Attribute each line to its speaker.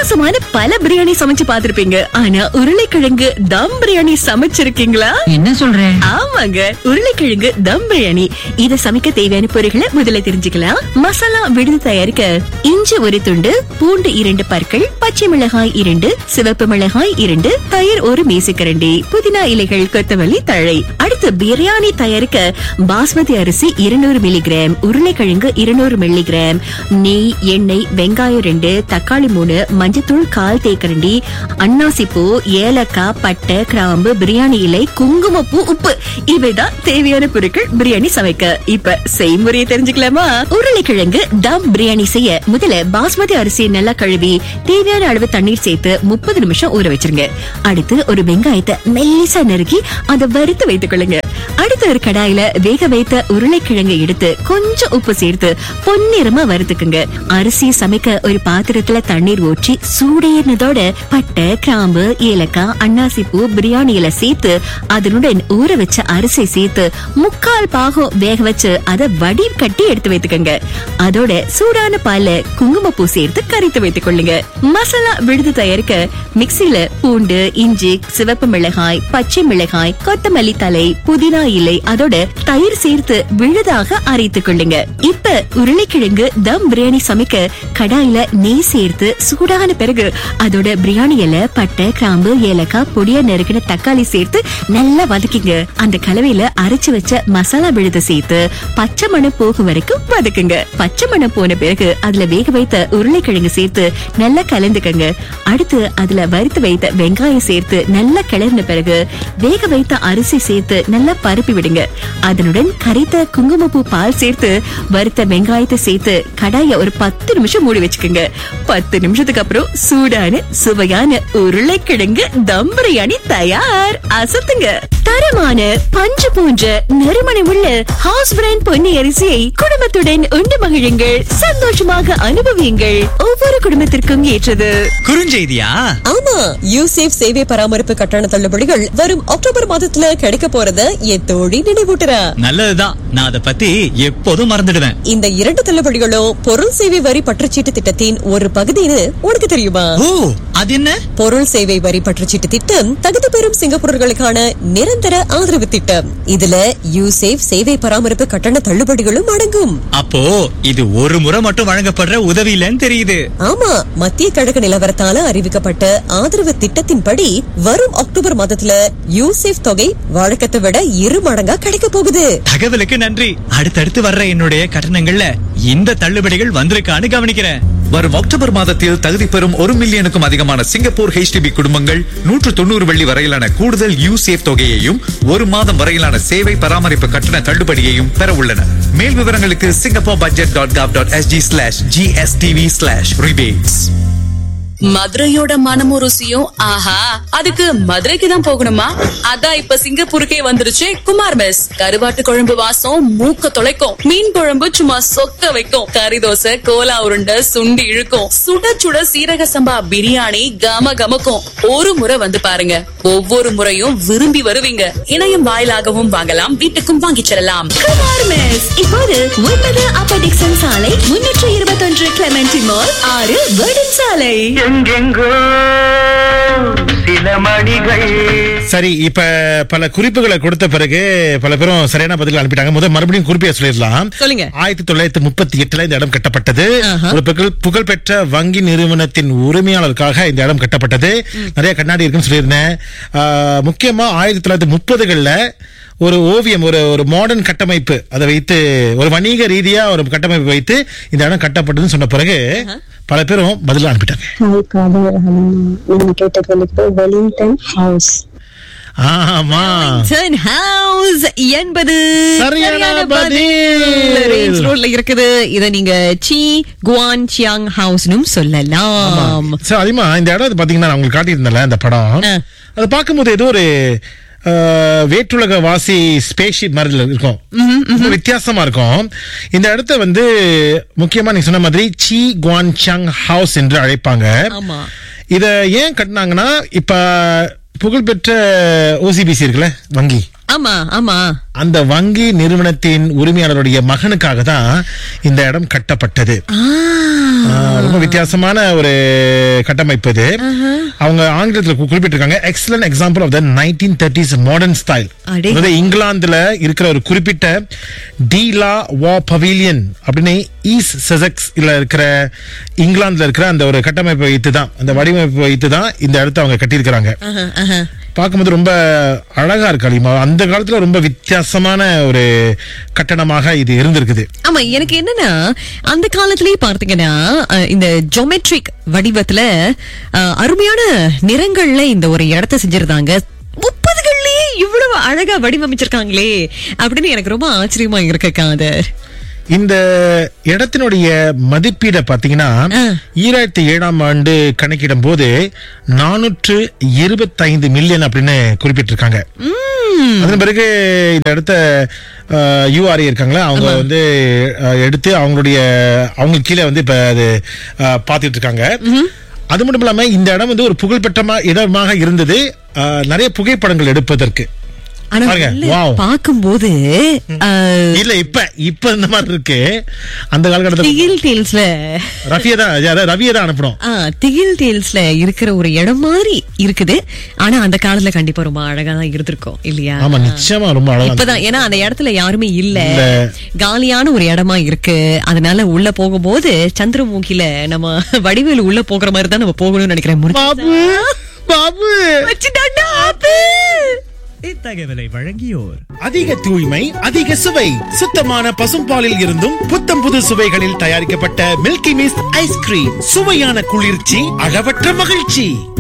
Speaker 1: வித்தியாசமான பல பிரியாணி சமைச்சு பார்த்திருப்பீங்க ஆனா உருளைக்கிழங்கு தம் பிரியாணி சமைச்சிருக்கீங்களா
Speaker 2: என்ன சொல்ற
Speaker 1: ஆமாங்க உருளைக்கிழங்கு தம் பிரியாணி இத சமைக்க தேவையான பொருட்களை முதல்ல தெரிஞ்சுக்கலாம் மசாலா விடுதி தயாரிக்க இஞ்சி ஒரு துண்டு பூண்டு இரண்டு பற்கள் பச்சை மிளகாய் இரண்டு சிவப்பு மிளகாய் இரண்டு தயிர் ஒரு மேசைக்கரண்டி புதினா இலைகள் கொத்தமல்லி தழை அடுத்து பிரியாணி தயாரிக்க பாஸ்மதி அரிசி இருநூறு மில்லிகிராம் உருளைக்கிழங்கு இருநூறு மில்லிகிராம் நெய் எண்ணெய் வெங்காயம் ரெண்டு தக்காளி மூணு மஞ்சத்தூள் கால் தேக்கரண்டி அன்னாசிப்பூ ஏலக்காய் பட்டை கிராம்பு பிரியாணி இலை குங்குமப்பூ உப்பு இவைதான் தேவையான பொருட்கள் பிரியாணி சமைக்க இப்ப செய்முறையை தெரிஞ்சுக்கலாமா உருளைக்கிழங்கு தம் பிரியாணி செய்ய முதல்ல பாஸ்மதி அரிசியை நல்லா கழுவி தேவையான அளவு தண்ணீர் சேர்த்து முப்பது நிமிஷம் ஊற வச்சிருங்க அடுத்து ஒரு வெங்காயத்தை மெல்லிசா நறுக்கி அதை வறுத்து வைத்துக் கொள்ளுங்க அடுத்து ஒரு கடாயில வேக வைத்த உருளைக்கிழங்கை எடுத்து கொஞ்சம் உப்பு சேர்த்து பொன்னிறமா வறுத்துக்குங்க அரிசியை சமைக்க ஒரு பாத்திரத்துல தண்ணீர் ஊற்றி சூடேறினதோட பட்டை கிராம்பு ஏலக்காய் அன்னாசிப்பூ பிரியாணி இலை சேர்த்து அதனுடன் ஊற வச்ச அரிசி சேர்த்து முக்கால் பாகம் வேக வச்சு அதை வடி கட்டி எடுத்து வைத்துக்கோங்க அதோட சூடான பால்ல குங்குமப்பூ சேர்த்து கரைத்து வைத்துக் கொள்ளுங்க மசாலா விழுது தயாரிக்க மிக்சியில பூண்டு இஞ்சி சிவப்பு மிளகாய் பச்சை மிளகாய் கொத்தமல்லி தலை புதினா இலை அதோட தயிர் சேர்த்து விழுதாக அரைத்துக் கொள்ளுங்க இப்ப உருளைக்கிழங்கு தம் பிரியாணி சமைக்க கடாயில நெய் சேர்த்து சூடான பிறகு அதோட பிரியாணி இலை பட்டை கிராம்பு ஏலக்காய் பொடியா நறுக்கின தக்காளி சேர்த்து நல்லா வதக்கிங்க அந்த கலவையில அரைச்சு வச்ச மசாலா விழுத சேர்த்து பச்சை மணம் போகும் வரைக்கும் வதக்குங்க பச்சை மணம் போன பிறகு அதுல வேக வைத்த உருளைக்கிழங்கு சேர்த்து நல்லா கலந்துக்கங்க அடுத்து அதுல வறுத்து வைத்த வெங்காயம் சேர்த்து நல்லா கிளறின பிறகு வேக வைத்த அரிசி சேர்த்து நல்லா பரப்பி விடுங்க அதனுடன் கரைத்த குங்குமப்பூ பால் சேர்த்து வறுத்த வெங்காயத்தை சேர்த்து கடாய ஒரு பத்து நிமிஷம் மூடி வச்சுக்கோங்க பத்து நிமிஷத்துக்கு அப்புறம் சூடான சுவையான உருளைக்கிழங்கு தம் பிரியாணி தயார் அசத்துங்க தரமான பஞ்சு போன்ற நறுமணம் உள்ள ஹவுஸ் பிராண்ட் பொன்னி அரிசியை குடும்பத்துடன் உண்டு மகிழுங்கள் சந்தோஷமாக அனுபவியுங்கள் ஒவ்வொரு குடும்பத்திற்கும் ஏற்றது
Speaker 3: குறுஞ்செய்தியா
Speaker 4: ஆமா யூசேஃப் சேவை பராமரிப்பு கட்டண தள்ளுபடிகள் வரும் அக்டோபர் மாதத்துல கிடைக்க போறத என் தோழி நினைவூட்டுறா
Speaker 3: நல்லதுதான் நான் அதை பத்தி எப்போதும் மறந்துடுவேன்
Speaker 4: இந்த இரண்டு தள்ளுபடிகளும் பொருள் சேவை வரி பற்றுச்சீட்டு திட்டத்தின் ஒரு பகுதின்னு உனக்கு தெரியுமா
Speaker 3: ஓ அது என்ன
Speaker 4: பொருள் சேவை வரி பற்றுச்சீட்டு திட்டம் தகுதி பெறும் சிங்கப்பூரர்களுக்கான நிரந்தர ஆதரவு திட்டம் இதுல யூசேஃப் சேவை பராமரிப்பு கட்டண தள்ளுபடிகளும் அடங்கும்
Speaker 3: அப்போ இது ஒரு முறை மட்டும் வழங்கப்படுற உதவி இல்லைன்னு தெரியுது
Speaker 4: ஆமா மத்திய கிழக்கு நிலவரத்தால அறிவிக்கப்பட்ட ஆதரவு திட்டத்தின்படி வரும் அக்டோபர் மாதத்துல யூசேஃப் தொகை வழக்கத்தை விட இரு மடங்கா கிடைக்க போகுது
Speaker 3: தகவலுக்கு நன்றி அடுத்தடுத்து வர்ற என்னுடைய கட்டணங்கள்ல இந்த தள்ளுபடிகள் வந்திருக்கான்னு கவனிக்கிறேன்
Speaker 5: வரும் அக்டோபர் மாதத்தில் தகுதி பெறும் ஒரு மில்லியனுக்கும் அதிகமான சிங்கப்பூர் ஹெச்டிபி குடும்பங்கள் நூற்று தொண்ணூறு வெள்ளி வரையிலான கூடுதல் யூசேஃப் தொகையையும் ஒரு மாதம் வரையிலான சேவை பராமரிப்பு கட்டண தள்ளுபடியையும் பெற உள்ளனர் மேல் விவரங்களுக்கு Singapore budget dot gov dot SG slash GSTV slash rebates
Speaker 6: மதுரையோட மனமும் ருசியும் ஆஹா அதுக்கு மதுரைக்கு தான் போகணுமா அதான் இப்ப சிங்கப்பூருக்கே வந்துருச்சு குமார் மெஸ் கருவாட்டு குழம்பு வாசம் மூக்க தொலைக்கும் மீன் குழம்பு சும்மா சொக்க வைக்கும் கறி தோசை கோலா உருண்டை சுண்டி இழுக்கும் சுட சுட சீரக சம்பா பிரியாணி கம கமக்கும் ஒரு முறை வந்து பாருங்க ஒவ்வொரு முறையும் விரும்பி வருவீங்க இணையம் வாயிலாகவும் வாங்கலாம் வீட்டுக்கும் வாங்கிச் செல்லலாம்
Speaker 1: குமார் மெஸ் இப்போது ஒன்பது அப்ப டிக்சன் சாலை முன்னூற்று இருபத்தொன்று கிளமெண்டி மால் ஆறு வேர்டன் சாலை
Speaker 7: எங்கெங்கோ சில மணிகள்
Speaker 8: சரி இப்ப பல குறிப்புகளை கொடுத்த பிறகு பல பேரும் சரியான பதில் அனுப்பிட்டாங்க முதல் மறுபடியும் குறிப்பியா சொல்லிடலாம்
Speaker 4: சொல்லுங்க.
Speaker 8: ஆயிரத்தி தொள்ளாயிரத்தி முப்பத்தி எட்டுல இந்த இடம் கட்டப்பட்டது ஒரு புகழ் புகழ்பெற்ற வங்கி நிறுவனத்தின் உரிமையாளருக்காக இந்த இடம் கட்டப்பட்டது நிறைய கண்ணாடி இருக்குன்னு சொல்லியிருந்தேன் ஆஹ், முக்கியமா ஆயிரத்தி தொள்ளாயிரத்தி முப்பதுகள்ல ஒரு ஓவியம் ஒரு ஒரு மாடர்ன் கட்டமைப்பு அதை வைத்து ஒரு வணிக ரீதியா ஒரு கட்டமைப்பு வைத்து இந்த இடம் கட்டப்பட்டதுன்னு சொன்ன பிறகு பல பேரும் பதில் அனுப்பிட்டாங்க
Speaker 9: ஹாய் காதர் நீங்க கேட்ட கேள்விக்கு வெலிங்டன் ஹவுஸ்
Speaker 8: ஆமா
Speaker 4: Wellington House என்பது
Speaker 8: சரியான பதில்.
Speaker 4: ரேஞ்ச் ரோட்ல இருக்குது இத நீங்க சி குவான் சியாங் ஹவுஸ்னும் சொல்லலாம்
Speaker 8: சார் அதிகமா இந்த இடம் பாத்தீங்கன்னா நான் உங்களுக்கு காட்டியிருந்தேன்ல இந்த படம்
Speaker 4: ஆ.
Speaker 8: அதை பார்க்கும்போது ஏதோ ஒரு அஹ், வேற்றுலக வாசி ஸ்பேஸ்ஷிப் மாதிரி இருக்கும் ரொம்ப வித்தியாசமா இருக்கும் இந்த இடத்த வந்து முக்கியமா நீங்க சொன்ன மாதிரி சி குவான் சாங் ஹவுஸ் என்று அழைப்பாங்க
Speaker 4: ஆமா.
Speaker 8: இத ஏன் கட்டினாங்கன்னா இப்ப புகழ்பெற்ற ஓசிபிசி இருக்குல்ல வங்கி
Speaker 1: ஆமா ஆமா
Speaker 8: அந்த வங்கி நிறுவனத்தின் உரிமையாளருடைய மகனுக்காக தான் இந்த இடம் கட்டப்பட்டது ஆ, ரொம்ப வித்தியாசமான ஒரு கட்டமைப்பு இது அவங்க ஆங்கிலத்தில் கு- குறிப்பிட்டிருக்காங்க excellent example of the nineteen thirties modern style
Speaker 1: அடே.
Speaker 8: அதாவது இங்கிலாந்துல இருக்கிற ஒரு குறிப்பிட்ட டீலா வா பவிலியன் அப்படின்னு ஈஸ்ட் செசக்ஸ் இல்ல இருக்கிற இங்கிலாந்துல இருக்கிற அந்த ஒரு கட்டமைப்பை வைத்து தான் அந்த வடிவமைப்பை வைத்து தான் இந்த இடத்த அவங்க கட்டியிருக்கிறாங்க
Speaker 1: ஆஹா, ஆஹா.
Speaker 8: பார்க்கும்போது ரொம்ப அழகா இருக்கு அலிமா அந்த காலத்துல ரொம்ப வித்தியாசமான ஒரு கட்டணமாக இது இருந்திருக்குது
Speaker 1: ஆமா எனக்கு என்னன்னா அந்த காலத்திலேயே பார்த்தீங்கன்னா அஹ், இந்த ஜோமெட்ரிக் வடிவத்துல அஹ், அருமையான நிறங்கள்ல இந்த ஒரு இடத்த செஞ்சிருந்தாங்க முப்பதுகள்லயே இவ்வளவு அழகா வடிவமைச்சிருக்காங்களே அப்படின்னு எனக்கு ரொம்ப ஆச்சரியமா இருக்கு காதர்
Speaker 8: இந்த இடத்தினுடைய மதிப்பீட பாத்தீங்கன்னா
Speaker 1: ஆ.
Speaker 8: ஈராயிரத்தி ஏழாம் ஆண்டு கணக்கிடும் போது நானூற்று இருபத்தைந்து மில்லியன் அப்படின்னு குறிப்பிட்டிருக்காங்க அதன் பிறகு இந்த இடத்த யூஆர்ஏ இருக்காங்களா அவங்க வந்து அஹ், எடுத்து அவங்களுடைய அவங்க கீழே வந்து இப்ப அது அஹ், பார்த்துட்டு இருக்காங்க அது மட்டும் இல்லாம இந்த இடம் வந்து ஒரு புகழ்பெற்ற இடமாக இருந்தது அஹ், நிறைய புகைப்படங்கள் எடுப்பதற்கு
Speaker 1: ஆனா
Speaker 8: பாருங்க,
Speaker 1: உள்ள
Speaker 8: wow.
Speaker 1: பார்க்கும்போது அஹ்,
Speaker 8: இல்ல இப்ப இப்ப இந்த மாதிரி இருக்கு அந்த காலகட்டத்தில்
Speaker 1: திகில் டேல்ஸ்ல
Speaker 8: ரஃபியை தான் அதாவது ரவியை தான் அனுப்பணும்
Speaker 1: ஆ, திகில் டேல்ஸ்ல இருக்கிற ஒரு இடம் மாதிரி இருக்குது ஆனா அந்த காலத்துல கண்டிப்பா ரொம்ப அழகா தான் இருந்திருக்கும் இல்லையா
Speaker 8: ஆமா நிச்சயமா ரொம்ப அழகா
Speaker 1: இப்பதான் ஏன்னா அந்த இடத்துல யாருமே இல்ல
Speaker 8: இல்ல.
Speaker 1: காலியான ஒரு இடமா இருக்கு அதனால உள்ள போகும்போது சந்திரமுகில நம்ம வடிவேலு உள்ள போகிற மாதிரி தான் நம்ம போகணும்னு நினைக்கிறேன் முருகா.
Speaker 8: பாபு பாபு
Speaker 1: வச்சுட்டான்டா, ஆப்பு.
Speaker 3: இத்தகவலை வழங்கியோர்
Speaker 8: அதிக தூய்மை அதிக சுவை சுத்தமான பசும்பாலில் இருந்தும் புத்தம் புது சுவைகளில் தயாரிக்கப்பட்ட மில்கி மிஸ்ட் ஐஸ்கிரீம் சுவையான குளிர்ச்சி அளவற்ற மகிழ்ச்சி